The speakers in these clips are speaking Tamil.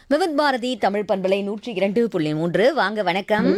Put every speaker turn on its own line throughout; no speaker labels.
விவித் பாரதி தமிழ் பண்பலை நூற்றி இரண்டு புள்ளி மூன்று வாங்க வணக்கம்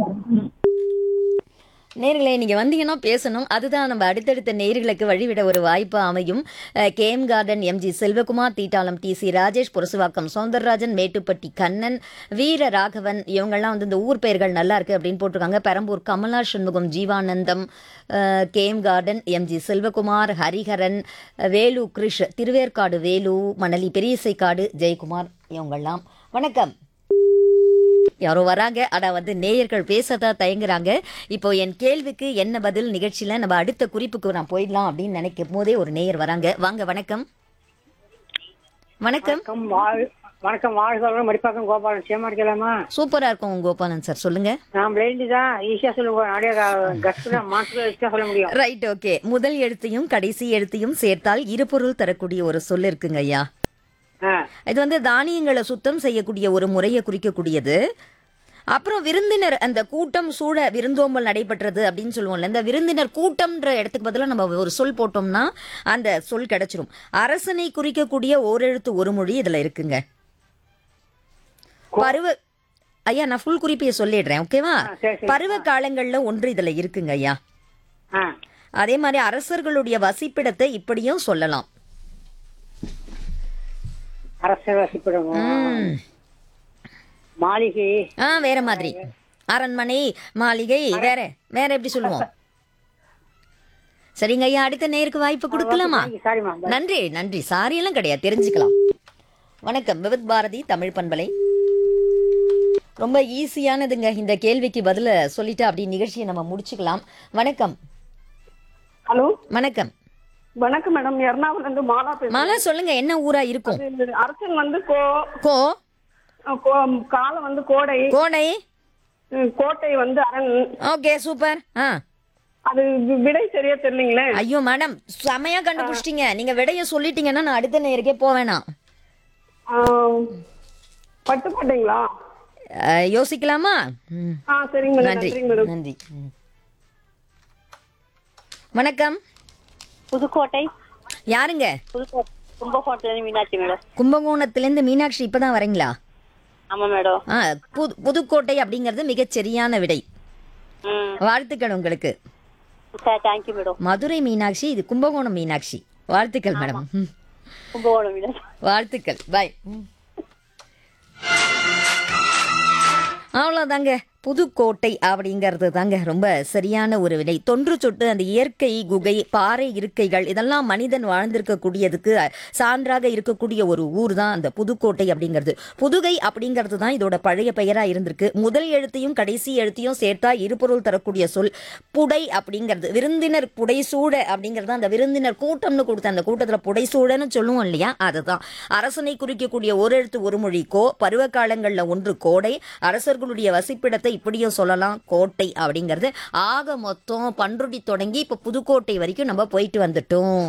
நேர்களே நீங்க வந்தீங்கன்னா பேசணும் அதுதான் நம்ம அடுத்தடுத்த நேர்களுக்கு வழிவிட ஒரு வாய்ப்பு அமையும் KM Garden MG Selvakumar Theettalam T C Rajesh Purasawalkam Soundararajan Mettupatti Kannan Veera Raghavan இவங்கெல்லாம் வந்து இந்த ஊர் பெயர்கள் நல்லா இருக்கு அப்படின்னு போட்டிருக்காங்க Perambur Kamala Shanmugam Jeevanandam KM Garden MG Selvakumar Hariharan அஹ், வேலு கிருஷ் திருவேற்காடு வேலு மணலி பெரியசைக்காடு ஜெயக்குமார் இவங்கெல்லாம் வணக்கம் யாரோ வராங்க ஆனா வந்து நேயர்கள் பேசதான் தயங்குறாங்க இப்போ என் கேள்விக்கு என்ன பதில் நிகழ்ச்சியில நம்ம அடுத்த குறிப்புக்கு நான் போயிடலாம் அப்படின்னு நினைக்கும் போதே ஒரு நேயர் வராங்க வாங்க வணக்கம் வணக்கம்
வணக்கம் வாழ் வணக்கம் வாழ்க மடிப்பாக்கம் கோபாலன் சேமா இருக்கலாமா
சூப்பரா இருக்கும் உங்க கோபாலன் சார் சொல்லுங்க
நான் பிளைண்டு தான் ஈஸியா சொல்லுவேன் அப்படியே கஸ்ட் தான் மாசத்துல வச்சு சொல்ல முடியும்
ரைட் ஓகே முதல் எழுத்தையும் கடைசி எழுத்தையும் சேர்த்தால் இருபொருள் தரக்கூடிய ஒரு சொல் இருக்குங்க ஐயா
ஆ,
இது வந்து தானியங்களை சுத்தம் செய்யக்கூடிய ஒரு முறையை குறிக்கக்கூடியது அப்புறம் விருந்தினர் அந்த கூட்டம் சூழ விருந்தோம்பல் நடைபெற்றது அப்படின்னு சொல்லுவோம்ல இந்த விருந்தினர் கூட்டம்ன்ற இடத்துக்கு பதிலாக நம்ம ஒரு சொல் போட்டோம்னா அந்த சொல் கிடைச்சிரும் அரசனை குறிக்கக்கூடிய ஓரெழுத்து ஒரு மொழி இதுல இருக்குங்க பருவ ஐயா நான் ஃபுல் குறிப்பையை சொல்லிடுறேன் ஓகேவா
ஆ, சரி, சரி.
பருவ காலங்கள்ல ஒன்று இதுல இருக்குங்க ஐயா
ஆ.
அதே மாதிரி அரசர்களுடைய வசிப்பிடத்தை இப்படியும் சொல்லலாம்
அரசர் வசிப்பிடமும்
ம்.
மாளிகை
ஆ வேற மாதிரி அரண்மனை மாளிகை வேற வேற எப்படி சொல்லுவோம் சரிங்க ஐயா அடுத்த நேருக்கு வாய்ப்பு கொடுக்கலாமா
சாரிமா
நன்றி நன்றி சாரி எல்லாம் கிடையாது தெரிஞ்சுக்கலாம் வணக்கம் விவித் பாரதி தமிழ் பண்பலை ரொம்ப ஈஸியானதுங்க இந்த கேள்விக்கு பதில சொல்லிட்டு அப்படி நிகழ்ச்சியை நம்ம முடிச்சுக்கலாம் வணக்கம்
ஹலோ
வணக்கம்
வணக்கம் மேடம் எர்ணாகுளம் இருந்து மாலா பேசுறேன்
மாலா சொல்லுங்க என்ன ஊரா இருக்கும்
இது அரசன் வந்து கோ
கோ
கோ- காலம் வந்து கோடை
கோடை
ம், கோட்டை வந்து அரண்
ஓகே சூப்பர் ஆ
அது வி- விடை சரியா தெரியலீங்களே
ஐயோ மேடம் செமையா கண்டுபிடிச்சிட்டீங்க நீங்க விடைய சொல்லிட்டீங்கன்னா நான் அடுத்த நேருக்கே போவேனா
ஆ, பட்டுக்கோட்டைங்களா
அஹ், யோசிக்கலாமா ம்,
ஆ சரிங்க மேடம்
நன்றி
நன்றிங்க மேடம்
நன்றி ம். வணக்கம்
புதுக்கோட்டை
யாருங்க
புதுக்கோட்டை கும்பகோட்டையில மீனாட்சி மேடம்
கும்பகோணத்திலேருந்து மீனாட்சி இப்பதான் வரீங்களா
ஆமா மேடம்
ஆ புது புதுக்கோட்டை அப்படிங்கிறது மிகச் சரியான விடை
ம்
வாழ்த்துக்கள் உங்களுக்கு
sir thank you madam
Madurai Meenakshi இது கும்பகோணம் மீனாட்சி வாழ்த்துக்கள் மேடம் ம்.
கும்பகோணம் மீனாட்சி
வாழ்த்துக்கள் பாய் அவ்வளோதாங்க புதுக்கோட்டை அப்படிங்கிறது தாங்க ரொம்ப சரியான ஒரு விடை தொன்று சொட்டு அந்த இயற்கை குகை பாறை இருக்கைகள் இதெல்லாம் மனிதன் வாழ்ந்திருக்கக்கூடியதுக்கு சான்றாக இருக்கக்கூடிய ஒரு ஊர் தான் அந்த புதுக்கோட்டை அப்படிங்கிறது புதுகை அப்படிங்கிறது தான் இதோட பழைய பெயராக இருந்திருக்கு முதல் எழுத்தையும் கடைசி எழுத்தையும் சேர்த்தா இருபொருள் தரக்கூடிய சொல் புடை அப்படிங்கிறது விருந்தினர் புடைசூழ அப்படிங்கிறது அந்த விருந்தினர் கூட்டம்னு கொடுத்த அந்த கூட்டத்தில் புடைசூழன்னு சொல்லுவோம் இல்லையா அதுதான் அரசனை குறிக்கக்கூடிய ஒரு எழுத்து ஒரு மொழி கோ பருவ காலங்களில் ஒன்று கோடை அரசர்களுடைய வசிப்பிடத்தை இப்படியும் சொல்லலாம் கோட்டை அப்படிங்கிறது ஆக மொத்தம் பன்ருட்டி தொடங்கி இப்போ புதுக்கோட்டை வரைக்கும் நம்ம போயிட்டு வந்துட்டோம்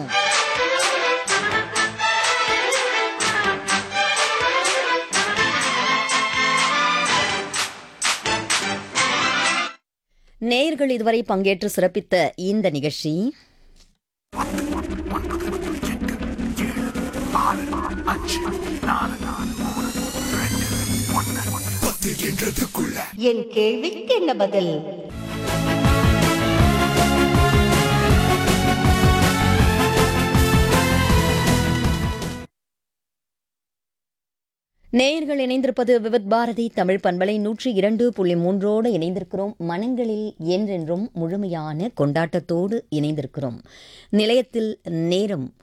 நேயர்கள் இதுவரை பங்கேற்று சிறப்பித்த இந்த நிகழ்ச்சி
என் கேள்விக்கு என்ன பதில்
நேயர்கள் இணைந்திருப்பது விவித் பாரதி தமிழ் பண்பலை நூற்றி இரண்டு புள்ளி மூன்றோடு இணைந்திருக்கிறோம் மனங்களில் என்றென்றும் முழுமையான கொண்டாட்டத்தோடு இணைந்திருக்கிறோம் நிலையத்தில் நேரம்